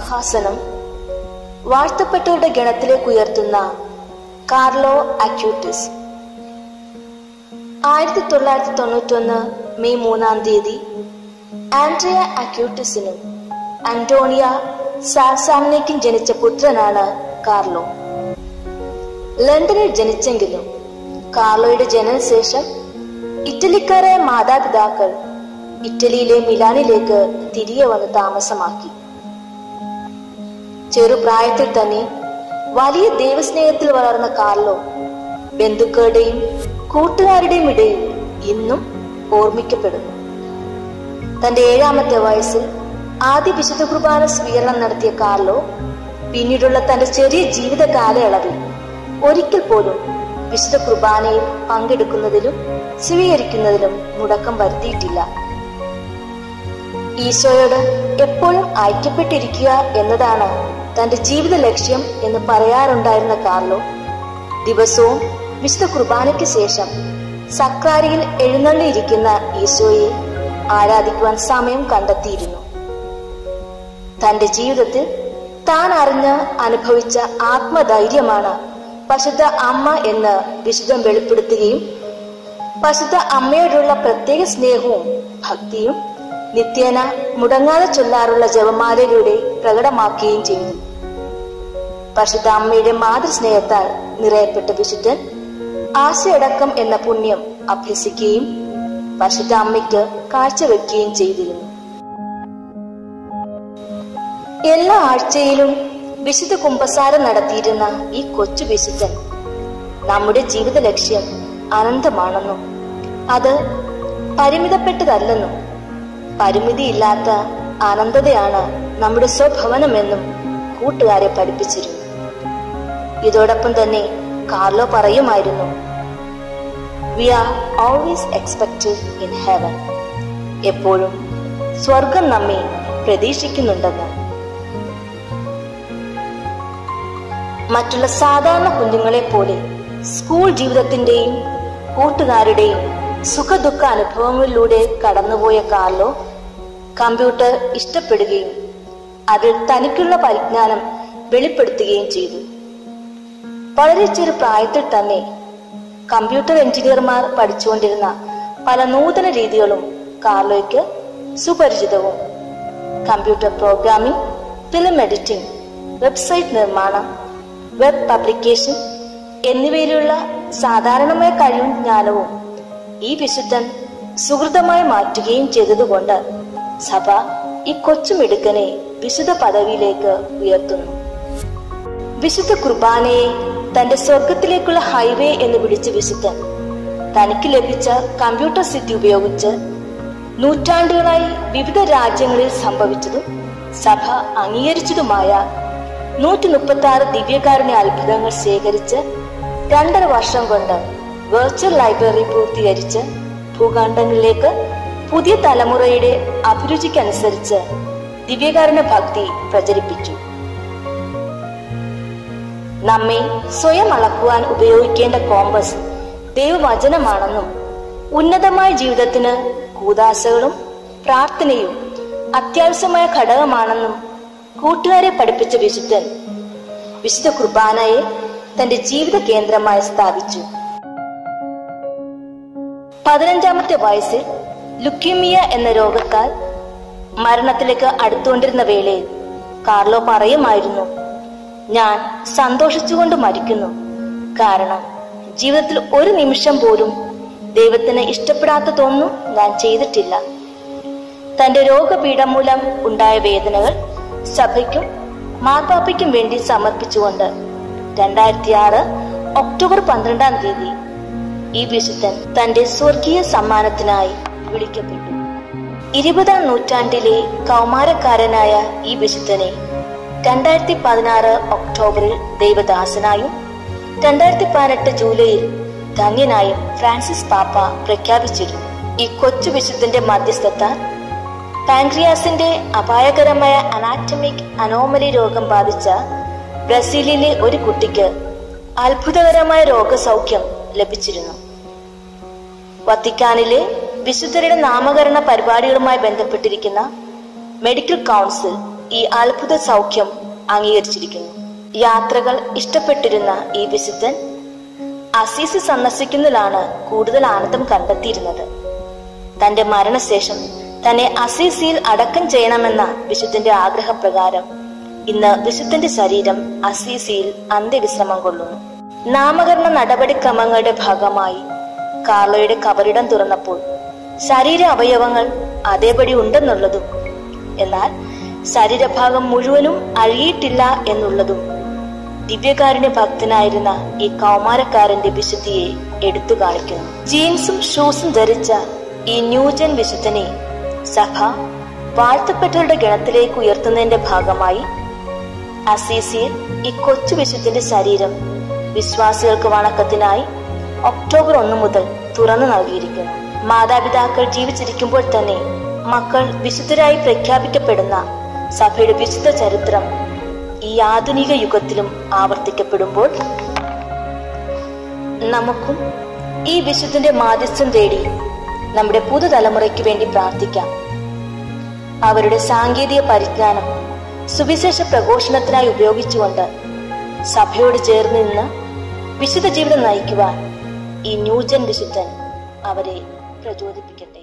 സിംഹാസനം വാഴ്ത്തപ്പെട്ടവരുടെ ഗണത്തിലേക്ക് ഉയർത്തുന്ന Carlo Acutis ആയിരത്തി തൊള്ളായിരത്തി തൊണ്ണൂറ്റൊന്ന് മെയ് മൂന്നാം തീയതി ആൻഡ്രിയ അക്യൂട്ടിസിനും അന്റോണിയ സാൽസാമിനേക്കും ജനിച്ച പുത്രനാണ് കാർലോ ലണ്ടനിൽ ജനിച്ചെങ്കിലും കാർലോയുടെ ജനനശേഷം ഇറ്റലിക്കാരായ മാതാപിതാക്കൾ ഇറ്റലിയിലെ മിലാനിലേക്ക് തിരികെ വന്ന് താമസമാക്കി ചെറുപ്രായത്തിൽ തന്നെ വലിയ ദൈവസ്നേഹത്തിൽ വളർന്ന കാർലോ ബന്ധുക്കളുടെയും കൂട്ടുകാരുടെയും ഇടയിൽ ഇന്നും ഓർമ്മിക്കപ്പെടുന്നു തന്റെ ഏഴാമത്തെ വയസ്സിൽ ആദ്യ വിശുദ്ധ കുർബാന സ്വീകരണം നടത്തിയ കാർലോ പിന്നീടുള്ള തന്റെ ചെറിയ ജീവിത കാലയളവിൽ ഒരിക്കൽ പോലും വിശുദ്ധ കുർബാനയിൽ പങ്കെടുക്കുന്നതിലും സ്വീകരിക്കുന്നതിലും മുടക്കം വരുത്തിയിട്ടില്ല ഈശോയോട് എപ്പോഴും ഐക്യപ്പെട്ടിരിക്കുക എന്നതാണ് തന്റെ ജീവിത ലക്ഷ്യം എന്ന് പറയാറുണ്ടായിരുന്ന കാർലോ ദിവസവും വിശുദ്ധ കുർബാനയ്ക്ക് ശേഷം സക്രാരിയിൽ എഴുന്നള്ളിയിരിക്കുന്ന ഈശോയെ ആരാധിക്കുവാൻ സമയം കണ്ടെത്തിയിരുന്നു തന്റെ ജീവിതത്തിൽ താൻ അറിഞ്ഞ് അനുഭവിച്ച ആത്മധൈര്യമാണ് പരിശുദ്ധ അമ്മ എന്ന് വിശുദ്ധം വെളിപ്പെടുത്തുകയും പരിശുദ്ധ അമ്മയോടുള്ള പ്രത്യേക സ്നേഹവും ഭക്തിയും നിത്യേന മുടങ്ങാതെ ചൊല്ലാറുള്ള ജപമാലയിലൂടെ പ്രകടമാക്കുകയും ചെയ്തു പരിശുദ്ധ അമ്മയുടെ മാതൃസ്നേഹത്താൽ നിറയപ്പെട്ട വിശുദ്ധൻ ആശയടക്കം എന്ന പുണ്യം അഭ്യസിക്കുകയും പരിശുദ്ധ അമ്മയ്ക്ക് കാഴ്ചവെക്കുകയും ചെയ്തിരുന്നു എല്ലാ ആഴ്ചയിലും വിശുദ്ധ കുംഭസാരം നടത്തിയിരുന്ന ഈ കൊച്ചു വിശുദ്ധൻ നമ്മുടെ ജീവിത ലക്ഷ്യം അനന്തമാണെന്നും അത് പരിമിതപ്പെട്ടതല്ലെന്നും പരിമിതിയില്ലാത്ത അനന്തതയാണ് നമ്മുടെ സ്വഭവനമെന്നും കൂട്ടുകാരെ പഠിപ്പിച്ചിരുന്നു ഇതോടൊപ്പം തന്നെ കാർലോ പറയുമായിരുന്നു we are always expected in heaven എപ്പോഴും സ്വർഗം നമ്മെ പ്രതീക്ഷിക്കുന്നുണ്ടെന്ന് മറ്റുള്ള സാധാരണ കുഞ്ഞുങ്ങളെ പോലെ സ്കൂൾ ജീവിതത്തിന്റെയും കൂട്ടുകാരുടെയും സുഖദുഃഖ അനുഭവങ്ങളിലൂടെ കടന്നുപോയ കാർലോ കമ്പ്യൂട്ടർ ഇഷ്ടപ്പെടുകയും അതിൽ തനിക്കുള്ള പരിജ്ഞാനം വെളിപ്പെടുത്തുകയും ചെയ്തു വളരെ ചെറു പ്രായത്തിൽ തന്നെ കമ്പ്യൂട്ടർ എഞ്ചിനീയർമാർ പഠിച്ചുകൊണ്ടിരുന്ന പല നൂതന രീതികളും കാർലോയ്ക്ക് സുപരിചിതവും computer programming film editing website നിർമ്മാണം വെബ് പബ്ലിക്കേഷൻ എന്നിവയിലുള്ള സാധാരണമായ കഴിവും ജ്ഞാനവും ഈ വിശുദ്ധൻ സുഹൃതമായി മാറ്റുകയും ചെയ്തതുകൊണ്ട് സഭ ഈ കൊച്ചുമിടുക്കനെ വിശുദ്ധ പദവിയിലേക്ക് ഉയർത്തുന്നു വിശുദ്ധ കുർബാനയെ തന്റെ സ്വർഗത്തിലേക്കുള്ള ഹൈവേ എന്ന് വിളിച്ച വിശുദ്ധൻ തനിക്ക് ലഭിച്ച കമ്പ്യൂട്ടർ സിദ്ധി ഉപയോഗിച്ച് നൂറ്റാണ്ടുകളായി വിവിധ രാജ്യങ്ങളിൽ സംഭവിച്ചതും സഭ അംഗീകരിച്ചതുമായ നൂറ്റി മുപ്പത്തി ആറ് ദിവ്യകാരുണ്യ അത്ഭുതങ്ങൾ ശേഖരിച്ച് രണ്ടര വർഷം കൊണ്ട് വെർച്വൽ ലൈബ്രറി പൂർത്തീകരിച്ച് ഭൂഖണ്ഡങ്ങളിലേക്ക് പുതിയ തലമുറയുടെ അഭിരുചിക്കനുസരിച്ച് ദിവ്യകാരുണ്യ ഭക്തി പ്രചരിപ്പിച്ചു നമ്മെ സ്വയം അളക്കുവാൻ ഉപയോഗിക്കേണ്ട കോമ്പസ് ദൈവവചനമാണെന്നും ഉന്നതമായ ജീവിതത്തിന് കൂതാശകളും പ്രാർത്ഥനയും അത്യാവശ്യമായ ഘടകമാണെന്നും കൂട്ടുകാരെ പഠിപ്പിച്ച വിശുദ്ധൻ വിശുദ്ധ കുർബാനയെ തന്റെ ജീവിത കേന്ദ്രമായി സ്ഥാപിച്ചു പതിനഞ്ചാമത്തെ വയസ്സിൽ ലുക്കീമിയ എന്ന രോഗത്താൽ മരണത്തിലേക്ക് അടുത്തുകൊണ്ടിരുന്ന വേളയിൽ കാർലോ പറയുമായിരുന്നു ഞാൻ സന്തോഷിച്ചുകൊണ്ട് മരിക്കുന്നു കാരണം ജീവിതത്തിൽ ഒരു നിമിഷം പോലും ദൈവത്തിന് ഇഷ്ടപ്പെടാത്തതൊന്നും ഞാൻ ചെയ്തിട്ടില്ല തന്റെ രോഗപീഠം മൂലം ഉണ്ടായ വേദനകൾ സഭയ്ക്കും മാർപ്പാപ്പയ്ക്കും വേണ്ടി സമർപ്പിച്ചുകൊണ്ട് രണ്ടായിരത്തി ആറ് ഒക്ടോബർ പന്ത്രണ്ടാം തീയതി ഈ വിശുദ്ധൻ തന്റെ സ്വർഗീയ സമ്മാനത്തിനായി വിളിക്കപ്പെട്ടു ഇരുപതാം നൂറ്റാണ്ടിലെ കൗമാരക്കാരനായ ഈ വിശുദ്ധനെ രണ്ടായിരത്തി പതിനാറ് ഒക്ടോബറിൽ ദൈവദാസനായും രണ്ടായിരത്തി പതിനെട്ട് ജൂലൈയിൽ ധന്യനായും ഫ്രാൻസിസ് പാപ്പ പ്രഖ്യാപിച്ചിരുന്നു ഈ കൊച്ചു വിശുദ്ധന്റെ മധ്യസ്ഥത്താൽ പാൻക്രിയാസിന്റെ അപായകരമായ അനാറ്റമിക് അനോമലി രോഗം ബാധിച്ച ബ്രസീലിലെ ഒരു കുട്ടിക്ക് അത്ഭുതകരമായ രോഗസൗഖ്യം ലഭിച്ചിരുന്നു വത്തിക്കാനിലെ വിശുദ്ധരുടെ നാമകരണ പരിപാടികളുമായി ബന്ധപ്പെട്ടിരിക്കുന്ന മെഡിക്കൽ കൗൺസിൽ ഈ അത്ഭുത സൗഖ്യം അംഗീകരിച്ചിരിക്കുന്നു യാത്രകൾ ഇഷ്ടപ്പെട്ടിരുന്ന ഈ വിശുദ്ധൻ അസീസ് സന്ദർശിക്കുന്നതിലാണ് കൂടുതൽ ആനന്ദം കണ്ടെത്തിയിരുന്നത് തന്റെ മരണശേഷം തന്നെ അസീസിയിൽ അടക്കം ചെയ്യണമെന്ന വിശുദ്ധന്റെ ആഗ്രഹപ്രകാരം ഇന്ന് വിശുദ്ധന്റെ ശരീരം അസീസിയിൽ അന്ത്യവിശ്രമം കൊള്ളുന്നു നാമകരണ നടപടിക്രമങ്ങളുടെ ഭാഗമായി കാർലോയുടെ കബറിടം തുറന്നപ്പോൾ ശരീര അവയവങ്ങൾ അതേപടി ഉണ്ടെന്നുള്ളതും എന്നാൽ ശരീരഭാഗം മുഴുവനും അഴിയിട്ടില്ല എന്നുള്ളതും ദിവ്യകാരുണ്യ ഭക്തനായിരുന്ന ഈ കൗമാരക്കാരന്റെ വിശുദ്ധിയെ എടുത്തു കാണിക്കുന്നു ജീൻസും ഷൂസും ധരിച്ച ഈ ന്യൂജൻ വിശുദ്ധനെ സഭ വാഴ്ത്തപ്പെട്ടവരുടെ ഗണത്തിലേക്ക് ഉയർത്തുന്നതിന്റെ ഭാഗമായി അസീസിയിൽ ഈ കൊച്ചു വിശുദ്ധന്റെ ശരീരം വിശ്വാസികൾക്ക് വണക്കത്തിനായി ഒക്ടോബർ ഒന്ന് മുതൽ തുറന്നു നൽകിയിരിക്കുന്നു മാതാപിതാക്കൾ ജീവിച്ചിരിക്കുമ്പോൾ തന്നെ മക്കൾ വിശുദ്ധരായി പ്രഖ്യാപിക്കപ്പെടുന്ന സഭയുടെ വിശുദ്ധ ചരിത്രം ഈ ആധുനിക യുഗത്തിലും ആവർത്തിക്കപ്പെടുമ്പോൾ നമുക്കും ഈ വിശുദ്ധന്റെ മാധ്യസ്ഥം തേടി നമ്മുടെ പുതുതലമുറയ്ക്ക് വേണ്ടി പ്രാർത്ഥിക്കാം അവരുടെ സാങ്കേതിക പരിജ്ഞാനം സുവിശേഷ പ്രഘോഷണത്തിനായി ഉപയോഗിച്ചുകൊണ്ട് സഭയോട് ചേർന്ന് നിന്ന് വിശുദ്ധ ജീവിതം നയിക്കുവാൻ ഈ ന്യൂജൻ വിശുദ്ധൻ അവരെ പ്രചോദിപ്പിക്കട്ടെ